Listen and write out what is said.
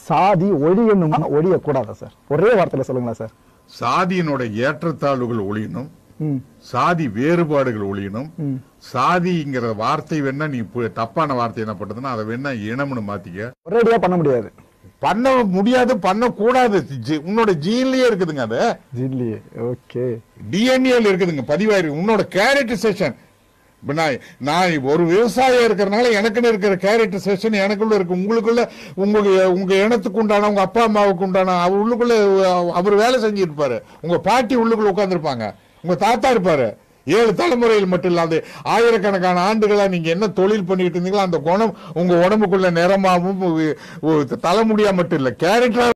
சாதி ஒழியணுமா ஒழியக்கூடாதா சார் ஒரே வார்த்தையில சொல்லுங்களேன் சார் சாதியினோட ஏற்றத்தாழ்வுகள் ஒழியணும் ம் சாதி வேறுபாடுகள் ஒழியணும் ம். சாதிங்கிற வார்த்தை வேணா நீ பு- தப்பான வார்த்தை என்ன பண்றதுன்னா அதை வேணா இனம்னு மாத்திக்க ஒரேடியா பண்ண முடியாது பண்ண முடியாது பண்ணக்கூடாது ஜி- உன்னோட ஜீன்லயே இருக்குதுங்க அது ஜில்லி ஓகே டிஎன்ஏல இருக்குதுங்க பதிவாயிருக்கு உன்னோட கேரக்டரைசேஷன் இப்ப நான் நான் ஒரு விவசாயம் இருக்கிறனால எனக்குன்னு இருக்கிற கேரக்டரைசேஷன் எனக்குள்ள இருக்கு உங்களுக்குள்ள உங்க உங்க இனத்துக்கு உண்டான உங்க அப்பா அம்மாவுக்கு உண்டான அவர் உள்ளுக்குள்ள அவர் வேலை செஞ்சுட்டு இருப்பாரு உங்க பாட்டி உள்ளுக்குள்ள உட்கார்ந்திருப்பாங்க உங்க தாத்தா இருப்பாரு ஏழு தலைமுறையில் மட்டும் இல்லாது ஆயிரக்கணக்கான ஆண்டுகளா நீங்க என்ன தொழில் பண்ணிட்டு இருந்தீங்களோ அந்த குணம் உங்க உடம்புக்குள்ள நிறமாவும் தலைமுடியா மட்டும் இல்ல கேரக்டரா